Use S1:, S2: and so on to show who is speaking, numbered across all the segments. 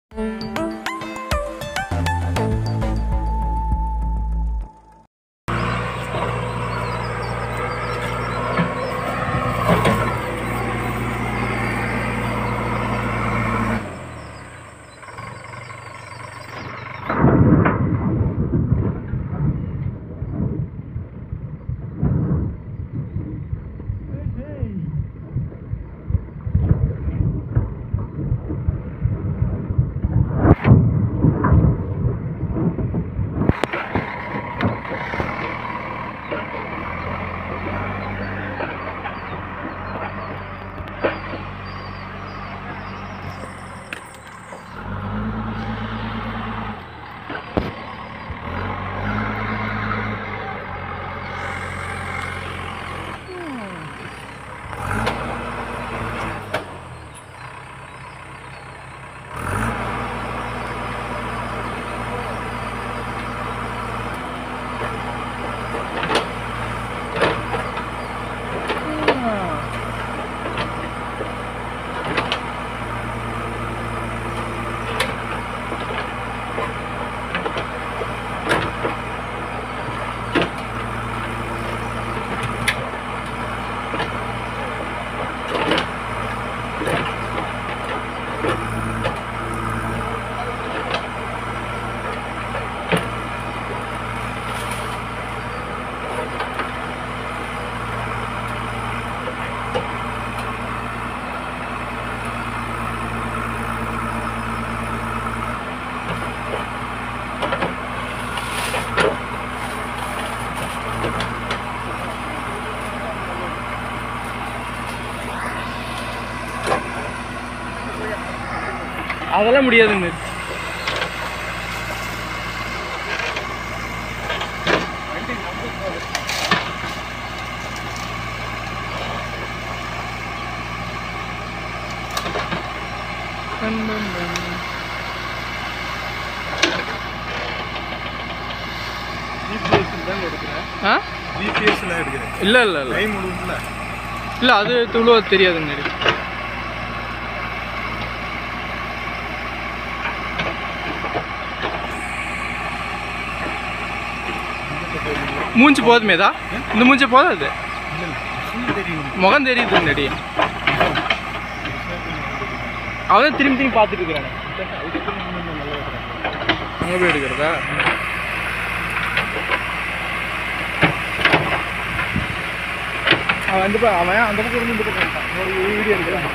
S1: அதெல்லாம் முடியாதுங்க
S2: ஜிபிஎஸ் தான் எடுக்கிறேன்
S1: ஆ
S2: ஜிபிஎஸ்ல எடுக்கிறேன்
S1: இல்லை இல்லை இல்லை
S2: டைம் முடியும்ல
S1: இல்லை அது துளுவ தெரியாதுங்க மூஞ்சி போதுமேதா இந்த மூஞ்சி போதாது
S2: தெரியும்
S1: முகம் தெரியுது நடி அவன் திரும்பி திரும்பி பார்த்துட்டு இருக்கிறானே அங்கே போய் எடுக்கிறதா அவன் வந்து பா- அவன் அந்த பக்கம் இருந்து இந்த பக்கம் வந்துட்டான். ஒரு வீடியோ எடுக்கிறான்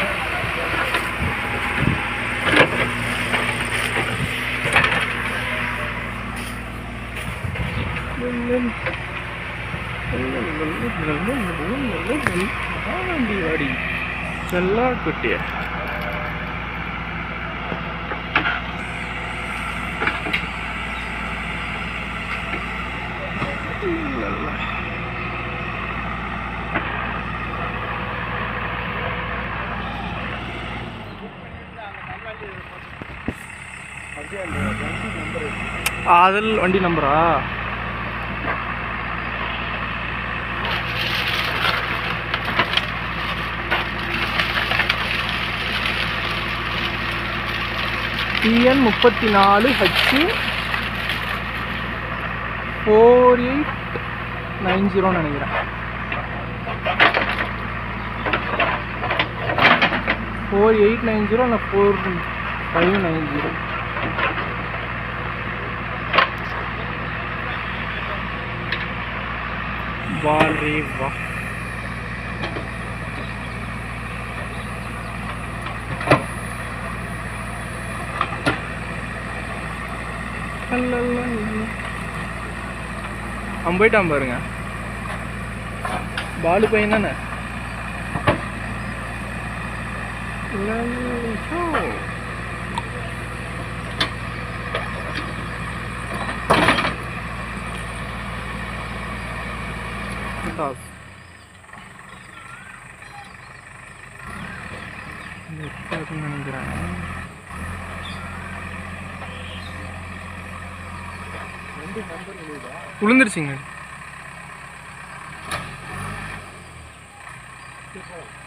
S1: ஆனந்தி வாடி செல்லா குட்டிய அதில் வண்டி நம்பரா டிஎன் முப்பத்தி நாலு ஹச்சு ஃபோர் எயிட் நைன் ஜீரோன்னு நினைக்கிறேன் ஃபோர் எயிட் நைன் ஜீரோ இல்லை ஃபோர் ஃபைவ் நைன் ஜீரோ வாரே வா அவன் போயிட்டான் பாருங்க பாலு பையன் தானே டாஸ் நினைக்கிறேன் விழுந்துருச்சுங்க